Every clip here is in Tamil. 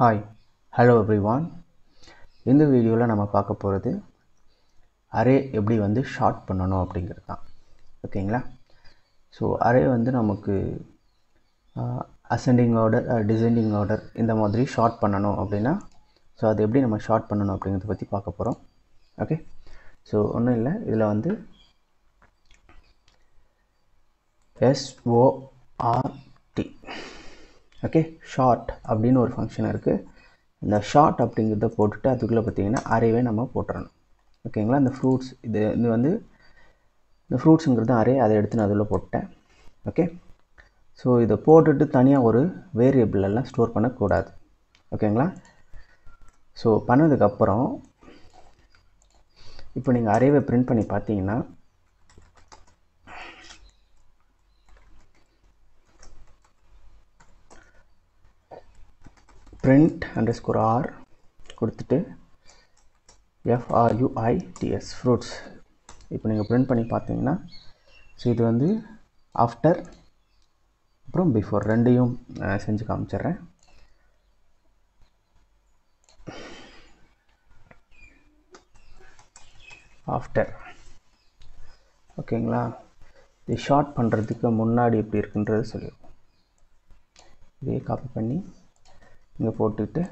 ஹாய் ஹலோ எவ்ரிவான் இந்த வீடியோவில் நம்ம பார்க்க போகிறது அரே எப்படி வந்து ஷார்ட் பண்ணணும் அப்படிங்கிறது தான் ஓகேங்களா ஸோ அரே வந்து நமக்கு அசெண்டிங் ஆர்டர் டிசெண்டிங் ஆர்டர் இந்த மாதிரி ஷார்ட் பண்ணணும் அப்படின்னா ஸோ அது எப்படி நம்ம ஷார்ட் பண்ணணும் அப்படிங்கிறத பற்றி பார்க்க போகிறோம் ஓகே ஸோ ஒன்றும் இல்லை இதில் வந்து எஸ்ஓஆர்டி ஓகே ஷார்ட் அப்படின்னு ஒரு ஃபங்க்ஷன் இருக்குது இந்த ஷார்ட் அப்படிங்கிறத போட்டுட்டு அதுக்குள்ளே பார்த்தீங்கன்னா அரேவே நம்ம போட்டுறணும் ஓகேங்களா இந்த ஃப்ரூட்ஸ் இது இது வந்து இந்த ஃப்ரூட்ஸுங்கிறது அரே அதை எடுத்து நான் அதில் போட்டேன் ஓகே ஸோ இதை போட்டுட்டு தனியாக ஒரு வேரியபிள் எல்லாம் ஸ்டோர் பண்ணக்கூடாது ஓகேங்களா ஸோ பண்ணதுக்கப்புறம் இப்போ நீங்கள் அரேவை பிரிண்ட் பண்ணி பார்த்தீங்கன்னா print underscore r கொடுத்துட்டு எஃப்ஆர்யூஐடிஎஸ் ஃப்ரூட்ஸ் இப்போ நீங்கள் print பண்ணி பார்த்தீங்கன்னா ஸோ இது வந்து ஆஃப்டர் அப்புறம் பிஃபோர் ரெண்டையும் அஹ், செஞ்சு காமிச்சிடுறேன் ஆஃப்டர் ஓகேங்களா இது ஷார்ட் பண்ணுறதுக்கு முன்னாடி எப்படி இருக்குன்றது சொல்லிடுவோம் இதே காப்பி பண்ணி இங்கே போட்டுட்டு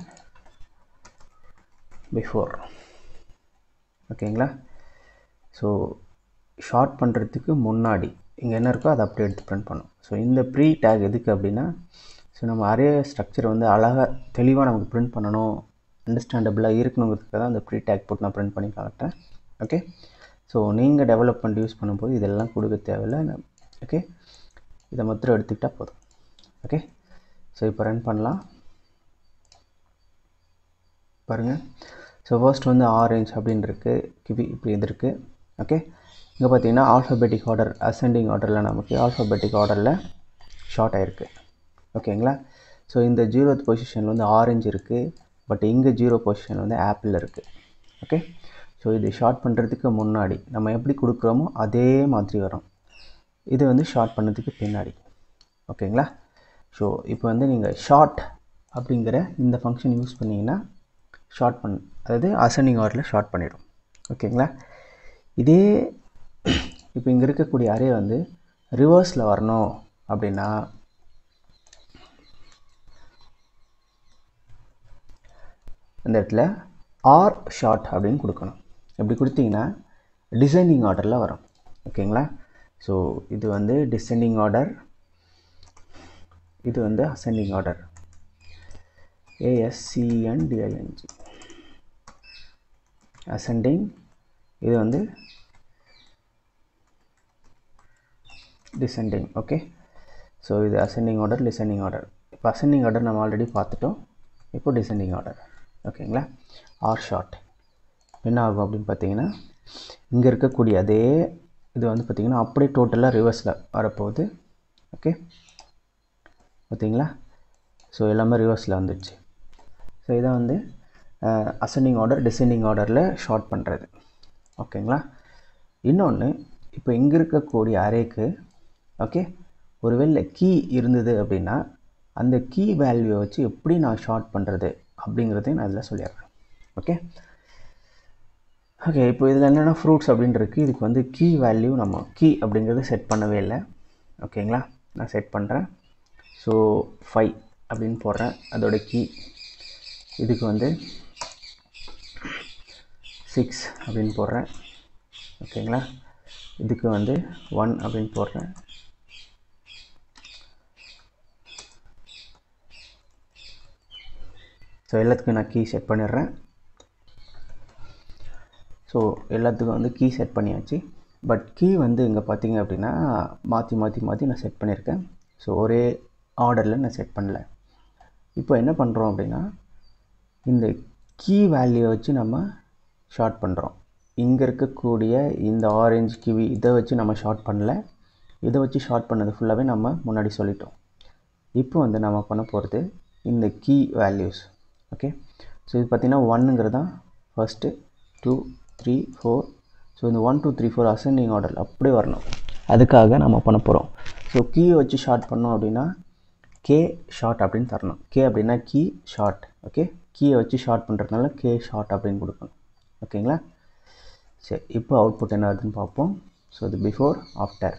பிஃபோர் ஓகேங்களா ஸோ ஷார்ட் பண்ணுறதுக்கு முன்னாடி இங்கே என்ன இருக்கோ அதை அப்படியே எடுத்து பிரிண்ட் பண்ணும் ஸோ இந்த ப்ரீ டேக் எதுக்கு அப்படின்னா ஸோ நம்ம அரே ஸ்ட்ரக்சர் வந்து அழகாக தெளிவாக நமக்கு பிரிண்ட் பண்ணணும் அண்டர்ஸ்டாண்டபிளாக இருக்கணுங்கிறதுக்காக தான் அந்த ப்ரீ டேக் போட்டு நான் பிரிண்ட் பண்ணி காட்டுறேன் ஓகே ஸோ நீங்கள் டெவலப்மெண்ட் யூஸ் பண்ணும்போது இதெல்லாம் கொடுக்க தேவையில்லை ஓகே இதை மாத்திரம் எடுத்துக்கிட்டால் போதும் ஓகே ஸோ இப்போ ரன் பண்ணலாம் பாருங்கள் ஸோ ஃபர்ஸ்ட் வந்து ஆரஞ்ச் அப்படின்னு இருக்குது கிவி இப்படி இது இருக்குது ஓகே இங்கே பார்த்தீங்கன்னா ஆல்ஃபபெட்டிக் ஆர்டர் அசெண்டிங் ஆர்டரில் நமக்கு ஆல்ஃபபெட்டிக் ஆர்டரில் ஷார்ட் ஆயிருக்கு ஓகேங்களா ஸோ இந்த ஜீரோத் பொசிஷனில் வந்து ஆரஞ்சு இருக்குது பட் இங்கே ஜீரோ பொசிஷன் வந்து ஆப்பிள் இருக்குது ஓகே ஸோ இது ஷார்ட் பண்ணுறதுக்கு முன்னாடி நம்ம எப்படி கொடுக்குறோமோ அதே மாதிரி வரும் இது வந்து ஷார்ட் பண்ணதுக்கு பின்னாடி ஓகேங்களா ஸோ இப்போ வந்து நீங்கள் ஷார்ட் அப்படிங்கிற இந்த ஃபங்க்ஷன் யூஸ் பண்ணிங்கன்னா ஷார்ட் பண்ண அதாவது அசனிங் ஆர்டரில் ஷார்ட் பண்ணிடும் ஓகேங்களா இதே இப்போ இங்கே இருக்கக்கூடிய அரே வந்து ரிவர்ஸில் வரணும் அப்படின்னா இந்த இடத்துல ஆர் ஷார்ட் அப்படின்னு கொடுக்கணும் எப்படி கொடுத்தீங்கன்னா டிசைனிங் ஆர்டரில் வரும் ஓகேங்களா ஸோ இது வந்து டிசைனிங் ஆர்டர் இது வந்து அசெண்டிங் ஆர்டர் ஏஎஸ்சிஎன்டிஐஎன்ஜி அசெண்டிங் இது வந்து டிசெண்டிங் ஓகே ஸோ இது அசெண்டிங் ஆர்டர் டிசெண்டிங் ஆர்டர் இப்போ அசெண்டிங் ஆர்டர் நம்ம ஆல்ரெடி பார்த்துட்டோம் இப்போ டிசெண்டிங் ஆர்டர் ஓகேங்களா ஆர் ஷார்ட் என்ன ஆகும் அப்படின்னு பார்த்தீங்கன்னா இங்கே இருக்கக்கூடிய அதே இது வந்து பார்த்திங்கன்னா அப்படியே டோட்டலாக ரிவர்ஸில் வரப்போகுது ஓகே பார்த்தீங்களா ஸோ எல்லாமே ரிவர்ஸில் வந்துடுச்சு ஸோ இதை வந்து அசெண்டிங் ஆர்டர் டிசெண்டிங் ஆர்டரில் ஷார்ட் பண்ணுறது ஓகேங்களா இன்னொன்று இப்போ இங்கே இருக்கக்கூடிய அரேக்கு ஓகே ஒருவேளை கீ இருந்தது அப்படின்னா அந்த கீ வேல்யூவை வச்சு எப்படி நான் ஷார்ட் பண்ணுறது அப்படிங்கிறதையும் நான் இதில் சொல்லிடுறேன் ஓகே ஓகே இப்போ இதில் என்னென்னா ஃப்ரூட்ஸ் அப்படின்னு இருக்குது இதுக்கு வந்து கீ வேல்யூ நம்ம கீ அப்படிங்கிறது செட் பண்ணவே இல்லை ஓகேங்களா நான் செட் பண்ணுறேன் ஸோ ஃபைவ் அப்படின்னு போடுறேன் அதோட கீ இதுக்கு வந்து சிக்ஸ் அப்படின்னு போடுறேன் ஓகேங்களா இதுக்கு வந்து ஒன் அப்படின்னு போடுறேன் ஸோ எல்லாத்துக்கும் நான் கீ செட் பண்ணிடுறேன் ஸோ எல்லாத்துக்கும் வந்து கீ செட் பண்ணியாச்சு பட் கீ வந்து இங்கே பார்த்தீங்க அப்படின்னா மாற்றி மாற்றி மாற்றி நான் செட் பண்ணியிருக்கேன் ஸோ ஒரே ஆர்டரில் நான் செட் பண்ணல இப்போ என்ன பண்ணுறோம் அப்படின்னா இந்த கீ வேல்யூ வச்சு நம்ம ஷார்ட் பண்ணுறோம் இங்கே இருக்கக்கூடிய இந்த ஆரஞ்சு கிவி இதை வச்சு நம்ம ஷார்ட் பண்ணல இதை வச்சு ஷார்ட் பண்ணது ஃபுல்லாகவே நம்ம முன்னாடி சொல்லிட்டோம் இப்போ வந்து நம்ம பண்ண போகிறது இந்த கீ வேல்யூஸ் ஓகே ஸோ இது பார்த்திங்கன்னா ஒன்னுங்கிறது தான் first two three four so இந்த one two three four ascending order அப்படியே வரணும் அதுக்காக நம்ம பண்ண போகிறோம் ஸோ கீயை வச்சு ஷார்ட் பண்ணோம் அப்படின்னா கே ஷார்ட் அப்படின்னு தரணும் கே அப்படின்னா கீ ஷார்ட் ஓகே கீயை வச்சு ஷார்ட் பண்ணுறதுனால கே ஷார்ட் அப்படின்னு கொடுக்கணும் ஓகேங்களா சரி இப்போ அவுட்புட் என்ன வருதுன்னு பார்ப்போம் ஸோ இது பிஃபோர் ஆஃப்டர்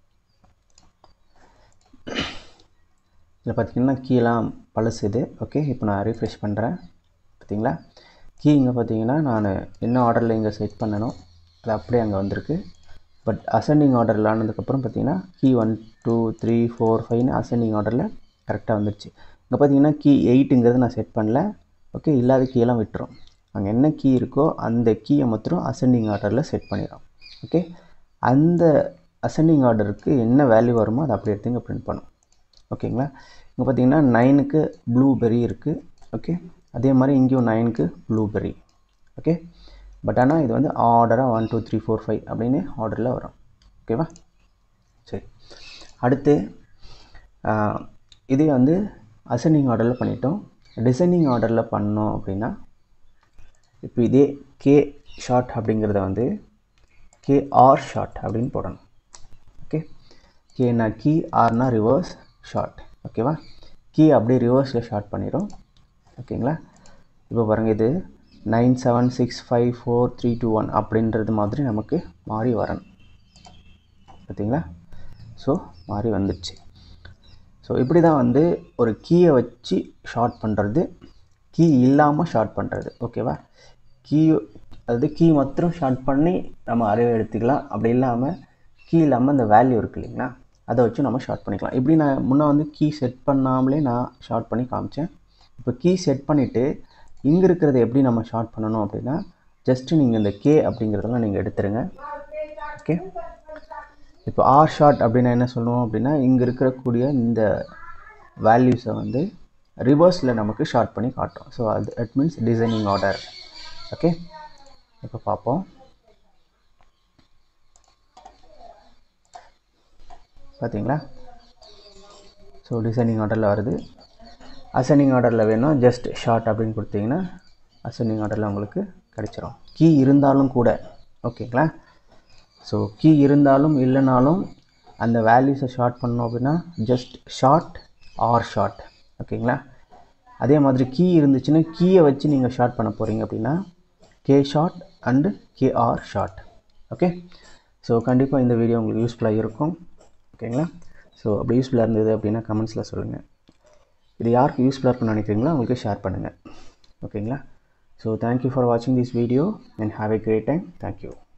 இதில் பார்த்தீங்கன்னா கீழெலாம் பழசு இது ஓகே இப்போ நான் ரீஃப்ரெஷ் பண்ணுறேன் பார்த்தீங்களா கீ இங்கே பார்த்தீங்கன்னா நான் என்ன ஆர்டரில் இங்கே செட் பண்ணணும் அது அப்படியே அங்கே வந்திருக்கு பட் அசெண்டிங் ஆர்டரில் ஆனதுக்கப்புறம் பார்த்தீங்கன்னா key one two three four ஃபைவ்னு அசெண்டிங் ஆர்டரில் கரெக்டாக வந்துருச்சு இங்கே பார்த்தீங்கன்னா கீ எயிட்டுங்கிறது நான் செட் பண்ணல ஓகே இல்லாத கீயெல்லாம் விட்டுரும் அங்கே என்ன கீ இருக்கோ அந்த கீயை மாத்திரம் அசெண்டிங் ஆர்டரில் செட் பண்ணிடும் ஓகே அந்த அசெண்டிங் ஆர்டருக்கு என்ன வேல்யூ வருமோ அதை அப்படி எடுத்து இங்கே பிரிண்ட் பண்ணும் ஓகேங்களா இங்கே பார்த்தீங்கன்னா நைனுக்கு ப்ளூபெரி இருக்குது ஓகே அதே மாதிரி இங்கேயும் நைனுக்கு ப்ளூபெரி ஓகே பட் ஆனால் இது வந்து ஆர்டராக one two three four five அப்படின்னு ஆர்டரில் வரும் ஓகேவா சரி அடுத்து ஆஹ், இதே வந்து அசெண்டிங் ஆர்டரில் பண்ணிட்டோம் டிசைனிங் ஆர்டரில் பண்ணோம் அப்படின்னா இப்போ இதே கே ஷார்ட் அப்படிங்கிறத வந்து கே ஆர் ஷார்ட் அப்படின்னு போடணும் ஓகே கேனா கீ ஆர்னா ரிவர்ஸ் ஷார்ட் ஓகேவா கீ அப்படியே ரிவர்ஸில் ஷார்ட் பண்ணிடும் ஓகேங்களா இப்போ பாருங்கள் இது nine seven six five four three two one அப்படின்றது மாதிரி நமக்கு மாறி வரணும் பார்த்தீங்களா ஸோ மாறி வந்துடுச்சு ஸோ இப்படி தான் வந்து ஒரு கீயை வச்சு ஷார்ட் பண்ணுறது கீ இல்லாமல் ஷார்ட் பண்ணுறது ஓகேவா கீ அதாவது கீ மாத்திரம் ஷார்ட் பண்ணி நம்ம அறிவை எடுத்துக்கலாம் அப்படி இல்லாமல் கீ இல்லாமல் அந்த வேல்யூ இருக்கு இல்லைங்களா அதை வச்சு நம்ம ஷார்ட் பண்ணிக்கலாம் இப்படி நான் முன்னே வந்து கீ செட் பண்ணாமலே நான் ஷார்ட் பண்ணி காமிச்சேன் இப்போ கீ செட் பண்ணிவிட்டு இங்கே இருக்கிறத எப்படி நம்ம ஷார்ட் பண்ணணும் அப்படின்னா ஜஸ்ட்டு நீங்கள் இந்த கே அப்படிங்கிறதெல்லாம் நீங்கள் எடுத்துருங்க ஓகே இப்போ ஆர் ஷார்ட் அப்படின்னா என்ன சொல்லுவோம் அப்படின்னா இங்கே இருக்கக்கூடிய இந்த வேல்யூஸை வந்து ரிவர்ஸில் நமக்கு ஷார்ட் பண்ணி காட்டும் ஸோ அது it means descending order okay இப்போ பார்ப்போம் பார்த்தீங்களா ஸோ டிசைனிங் ஆர்டரில் வருது அசெண்டிங் ஆர்டரில் வேணும் ஜஸ்ட் ஷார்ட் அப்படின்னு கொடுத்தீங்கன்னா அசெண்டிங் ஆர்டரில் உங்களுக்கு கிடைச்சிரும் கீ இருந்தாலும் கூட ஓகேங்களா ஸோ கீ இருந்தாலும் இல்லைனாலும் அந்த வேல்யூஸை ஷார்ட் பண்ணோம் அப்படின்னா ஜஸ்ட் ஷார்ட் ஆர் ஷார்ட் ஓகேங்களா அதே மாதிரி கீ இருந்துச்சுன்னா கீயை வச்சு நீங்கள் ஷார்ட் பண்ண போகிறீங்க அப்படின்னா K sort and K R sort okay so கண்டிப்பாக இந்த வீடியோ உங்களுக்கு யூஸ்ஃபுல்லாக இருக்கும் ஓகேங்களா ஸோ அப்படி யூஸ்ஃபுல்லாக இருந்தது அப்படின்னா கமெண்ட்ஸில் சொல்லுங்கள் இது யாருக்கு யூஸ்ஃபுல்லாக இருக்கும்னு நினைக்கிறீங்களோ அவங்களுக்கு ஷேர் பண்ணுங்கள் ஓகேங்களா ஸோ தேங்க்யூ ஃபார் வாட்சிங் this video and have a great time thank you